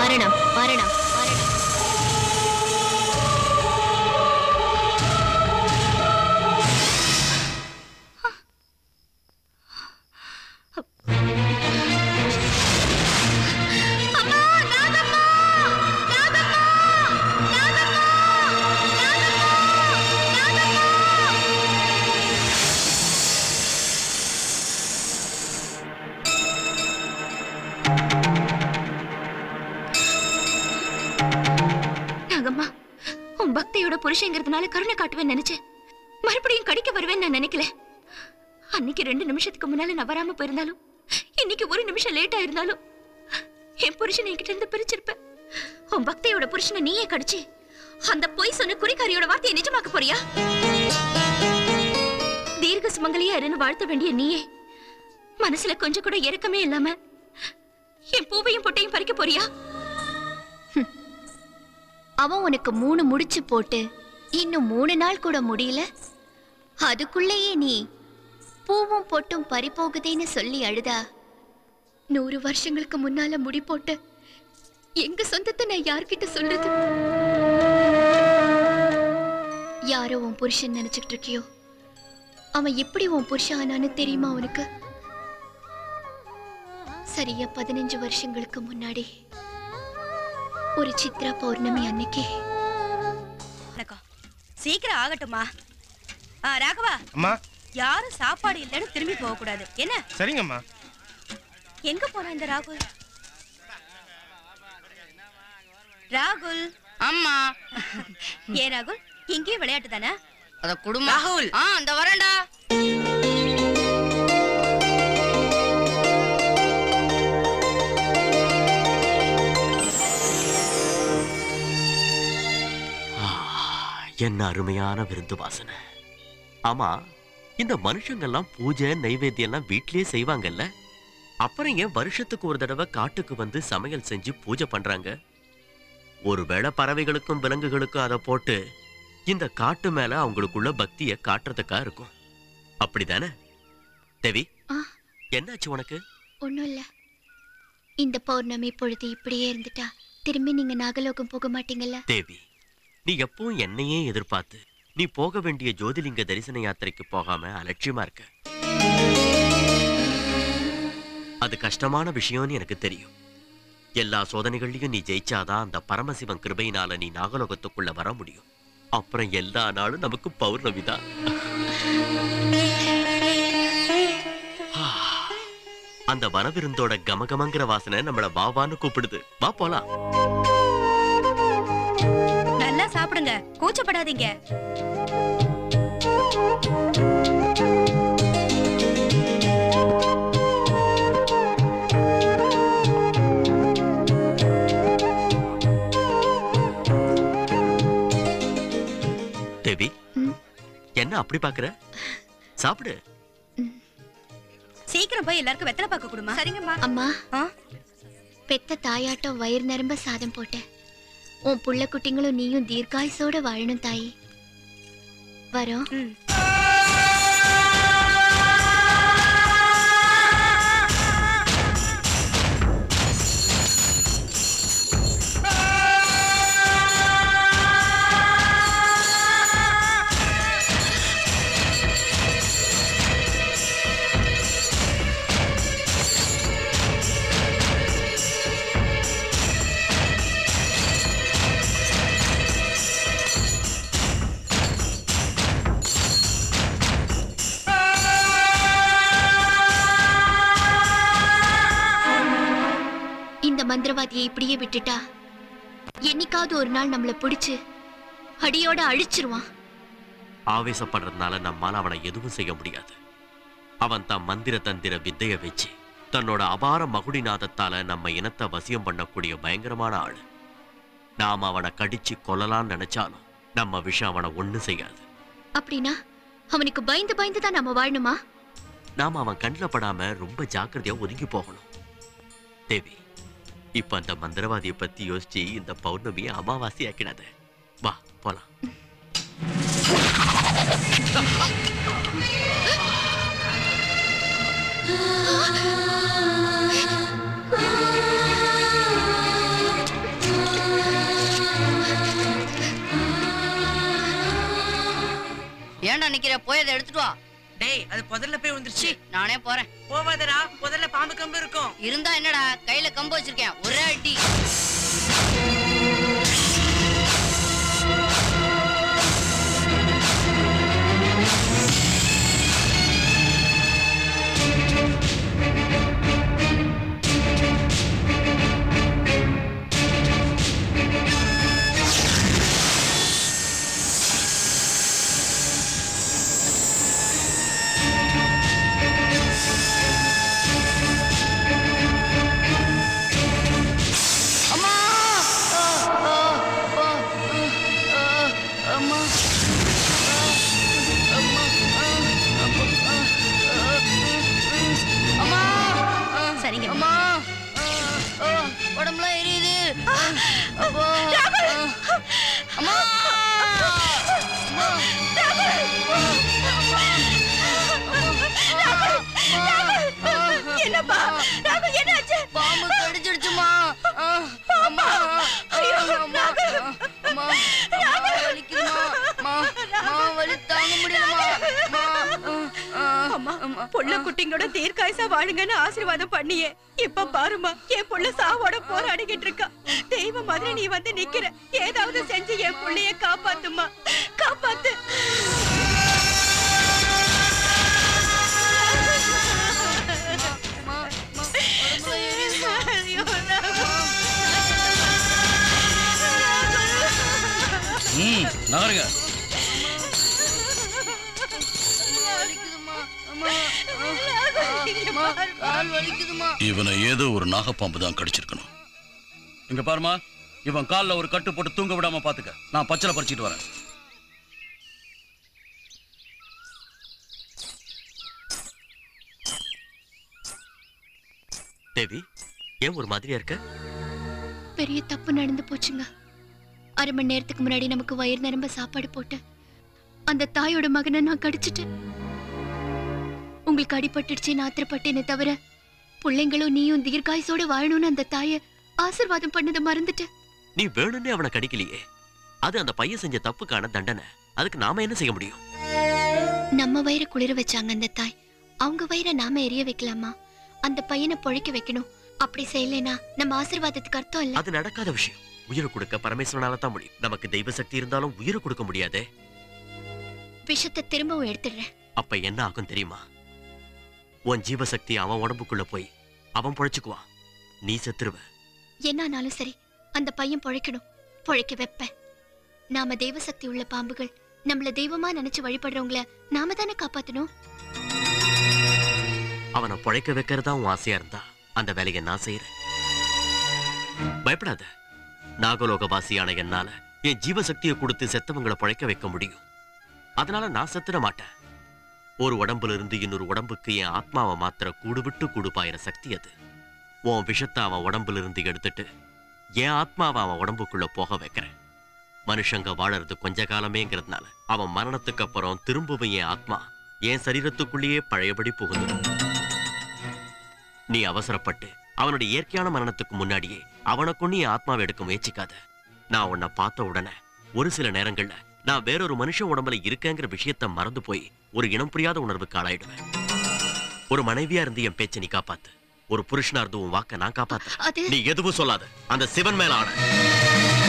வரணும் வரணும் வரணும் நாகம்மா உன் பக்தியோட புருஷங்கிறதுனால கருணை காட்டுவேன்னு நினைச்சேன் மறுபடியும் கடிக்க வருவேன்னு நான் நினைக்கல அன்னைக்கு ரெண்டு நிமிஷத்துக்கு முன்னால நான் வராம போயிருந்தாலும் இன்னைக்கு ஒரு நிமிஷம் லேட்டா இருந்தாலும் என் புருஷன் என்கிட்ட இருந்து பிரிச்சிருப்பேன் உன் பக்தியோட புருஷனை நீயே கடிச்சு அந்த பொய் சொன்ன குறிக்காரியோட வார்த்தையை நிஜமாக்க போறியா தீர்க்க சுமங்கலியா இருன்னு வாழ்த்த வேண்டிய நீயே மனசுல கொஞ்சம் கூட இறக்கமே இல்லாம என் பூவையும் பொட்டையும் பறிக்க போறியா அவன் உனக்கு மூணு முடிச்சு போட்டு இன்னும் மூணு நாள் கூட முடியல அதுக்குள்ளேயே நீ பூவும் பொட்டும் பறிபோகுதேன்னு சொல்லி அழுதா நூறு வருஷங்களுக்கு முன்னால முடி போட்டு எங்க சொந்தத்தை நான் யார்கிட்ட சொல்றது யாரோ உன் புருஷன் நினைச்சுக்கிட்டு இருக்கியோ அவன் எப்படி உன் புருஷன் ஆனான்னு தெரியுமா உனக்கு சரியா பதினஞ்சு வருஷங்களுக்கு முன்னாடி ஒரு சித்ரா பௌர்ணமி அன்னைக்கு வணக்கம் சீக்கிரம் ஆகட்டுமா ஆ ராகவா அம்மா யாரும் சாப்பாடு இல்லைன்னு திரும்பி போக கூடாது என்ன சரிங்கம்மா எங்க போனா இந்த ராகுல் ராகுல் ஆமா ஏன் ராகுல் இங்கேயும் விளையாட்டு தானே அத குடும்பம் ராகுல் ஆ அந்த வரேன்டா என்ன அருமையான விருந்து வாசனை ஆமா இந்த மனுஷங்கெல்லாம் பூஜை நைவேத்தியம் எல்லாம் வீட்லயே செய்வாங்கல்ல அப்புறம் ஏன் வருஷத்துக்கு ஒரு தடவை காட்டுக்கு வந்து சமையல் செஞ்சு பூஜை பண்றாங்க ஒருவேளை பறவைகளுக்கும் விலங்குகளுக்கும் அதை போட்டு இந்த காட்டு மேல அவங்களுக்குள்ள பக்தியை காட்டுறதுக்கா இருக்கும் அப்படிதானே தேவி ஆ. என்னாச்சு உனக்கு ஒன்றும் இல்லை இந்த பௌர்ணமி பொழுது இப்படியே இருந்துட்டா திரும்பி நீங்க நாகலோகம் போக மாட்டீங்கல்ல தேவி நீ எப்பவும் என்னையே எதிர்பார்த்து நீ போக வேண்டிய ஜோதிலிங்க தரிசன யாத்திரைக்கு போகாம அலட்சியமா இருக்க அது கஷ்டமான விஷயம்னு எனக்கு தெரியும் எல்லா சோதனைகள்லயும் நீ ஜெயிச்சாதான் அந்த பரமசிவன் கிருபையினால நீ நாகலோகத்துக்குள்ள வர முடியும் அப்புறம் எல்லா நாளும் நமக்கு பௌர்ணமிதான் அந்த வனவிருந்தோட கமகமங்கிற வாசனை நம்மள வாவான்னு கூப்பிடுது வா போலாம் நல்லா சாப்பிடுங்க கூச்சப்படாதீங்க தேவி ம். என்ன அப்படி பாக்குற சாப்பிடு சீக்கிரம் போய் எல்லாருக்கும் வெத்தலை பாக்க கொடுமா சரிங்கம்மா அம்மா ஆ? பெத்த தாயாட்டம் வயிறு நிரம்ப சாதம் போட்டேன் உன் புள்ள குட்டிங்களும் நீயும் தீர்காயுசோட வாழணும் தாயி வரோம் ம் இந்த மந்திரவாதியை இப்படியே விட்டுட்டா என்னைக்காவது ஒரு நாள் நம்மள பிடிச்சு அடியோட அழிச்சிருவான் ஆவேசப்படுறதுனால நம்மால அவனை எதுவும் செய்ய முடியாது அவன் தன் மந்திர தந்திர வித்தைய வச்சு தன்னோட அபார மகுடிநாதத்தால நம்ம இனத்தை வசியம் பண்ணக்கூடிய பயங்கரமான ஆளு நாம அவனை கடிச்சு கொல்லலாம்னு நினைச்சாலும் நம்ம விஷயம் அவனை ஒண்ணும் செய்யாது அப்படின்னா அவனுக்கு பயந்து பயந்து தான் நம்ம வாழணுமா நாம அவன் கண்ணில் படாம ரொம்ப ஜாக்கிரதையா ஒதுங்கி போகணும் தேவி இப்ப அந்த மந்திரவாதியை பத்தி யோசிச்சு இந்த பௌர்ணமியை அமாவாசை ஆக்கிடாத வா போலாம் நிக்கிற போய் அதை எடுத்துட்டு வா டேய் அது புதர்ல போய் விழுந்துருச்சு சீ, நானே போறேன் போவாதடா புதர்ல பாம்பு கம்பு இருக்கும் இருந்தா என்னடா கையில கம்பு வச்சிருக்கேன் ஒரே அடி அம்மா ஆ, ஆ, ஆ, ஆ, ஆ, அம்மா அம்மா ஆ, அப்பா, ஆ, ஆ, அம்மா ஆ, சரிங்க அம்மா ஆ, ஆ, உடம்புலாம் எரியுது அப்பா ஆ, அம்மா அம்மா என்னப்பா ராகுல் என்னாச்சு பாம்பு கடிச்சிடுச்சுமா ஆ, அம்மா ஐயோ அம்மா அம்மா அம்மா வலிக்குதுமா அம்மா அம்மா வலி தாங்க முடியலமா அம்மா ஆ, ஆ, அம்மா அம்மா புள்ள குட்டிங்களோட தீர்க்காயசா வாழுங்கன்னு ஆசீர்வாதம் பண்ணியே இப்ப பாருமா என் புள்ள சாவோட போராடிக்கிட்டு இருக்கா தெய்வம் மாதிரி நீ வந்து நிக்கிற ஏதாவது செஞ்சு என் புள்ளைய காப்பாத்துமா காப்பாத்து அம்மா அம்மா உடம்புல எரியுதுமா ஐயோ, ராகுல். ம் நகருங்க வலிக்குதுமா அம்மா ஆ, அம்மா கால் வலிக்குதுமா இவனை ஏதோ ஒரு நாகப்பாம்பு தான் கடிச்சிருக்கணும் இங்க பாருமா இவன் கால்ல ஒரு கட்டு போட்டு தூங்க விடாம பாத்துக்க நான் பச்சளை பறிச்சிட்டு வரேன் தேவி ஏன் ஒரு மாதிரியா இருக்க பெரிய தப்பு நடந்து போச்சுங்க அரை மணி நேரத்துக்கு முன்னாடி நமக்கு வயிறு நிரம்ப சாப்பாடு போட்டு அந்த தாயோட மகனை நான் கடிச்சிட்டேன் உங்களுக்கு அடிபட்டுடுச்சு ஆத்திரப்பட்டேனே தவிர பிள்ளைங்களும் நீயும் தீர்காயசோட வாழணும்னு அந்த தாயை ஆசீர்வாதம் பண்ணதை மறந்துட்டேன் நீ வேணும்னே அவனை கடிக்கலையே அது அந்த பையன் செஞ்ச தப்புக்கான தண்டனை அதுக்கு நாம என்ன செய்ய முடியும் நம்ம வயிறை குளிர வச்சாங்க அந்த தாய் அவங்க வயிறை நாம எரிய வைக்கலாமா அந்த பையனை பொழைக்க வைக்கணும் அப்படி செய்யலைனா நம்ம ஆசீர்வாதத்துக்கு அர்த்தம் இல்ல அது நடக்காத விஷயம் உயிரை கொடுக்க பரமேஸ்வரனால தான் முடியும் நமக்கு தெய்வ சக்தி இருந்தாலும் உயிரை கொடுக்க முடியாதே விஷத்தை திரும்பவும் எடுத்துடுறேன் அப்ப என்ன ஆகும் தெரியுமா உன் ஜீவசக்தி அவன் உடம்புக்குள்ள போய் அவன் பொழைச்சுக்குவான் நீ செத்துருவ என்னானாலும் சரி அந்த பையன் பொழைக்கணும் பொழைக்க வைப்பேன் நாம தெய்வ சக்தி உள்ள பாம்புகள் நம்மள தெய்வமா நினைச்சு வழிபடுறவங்கள நாம தானே காப்பாத்தணும் அவனை பொழைக்க வைக்கிறதா உன் ஆசையா இருந்தா அந்த வேலையை நான் செய்யறேன் பயப்படாத நாகலோகவாசியான என்னால என் ஜீவசக்தியை கொடுத்து செத்தவங்களை பொழைக்க வைக்க முடியும் அதனால நான் செத்துட மாட்டேன் ஒரு உடம்புல இருந்து இன்னொரு உடம்புக்கு என் ஆத்மாவை மாத்திர கூடு விட்டு கூடு பாயிற சக்தி அது உன் விஷத்தை அவன் உடம்புல இருந்து எடுத்துட்டு என் ஆத்மாவை அவன் உடம்புக்குள்ள போக வைக்கிறேன் மனுஷங்க வாழறது கொஞ்ச காலமேங்கிறதுனால அவன் மரணத்துக்கு அப்புறம் திரும்பவும் என் ஆத்மா என் சரீரத்துக்குள்ளேயே பழையபடி புகுந்துடும் நீ அவசரப்பட்டு அவனுடைய இயற்கையான மரணத்துக்கு முன்னாடியே அவனை கொண்டு என் ஆத்மாவை எடுக்க முயற்சிக்காத நான் உன்னை பார்த்த உடனே ஒரு சில நேரங்கள்ல நான் வேறொரு மனுஷன் உடம்புல இருக்கேங்கிற விஷயத்த மறந்து போய் ஒரு இனம் புரியாத உணர்வுக்கு ஆளாயிடுவேன் ஒரு மனைவியா இருந்து என் பேச்சை நீ காப்பாத்து ஒரு புருஷனா இருந்து உன் வாக்க நான் காப்பாத்த அது நீ எதுவும் சொல்லாத அந்த சிவன் மேல ஆன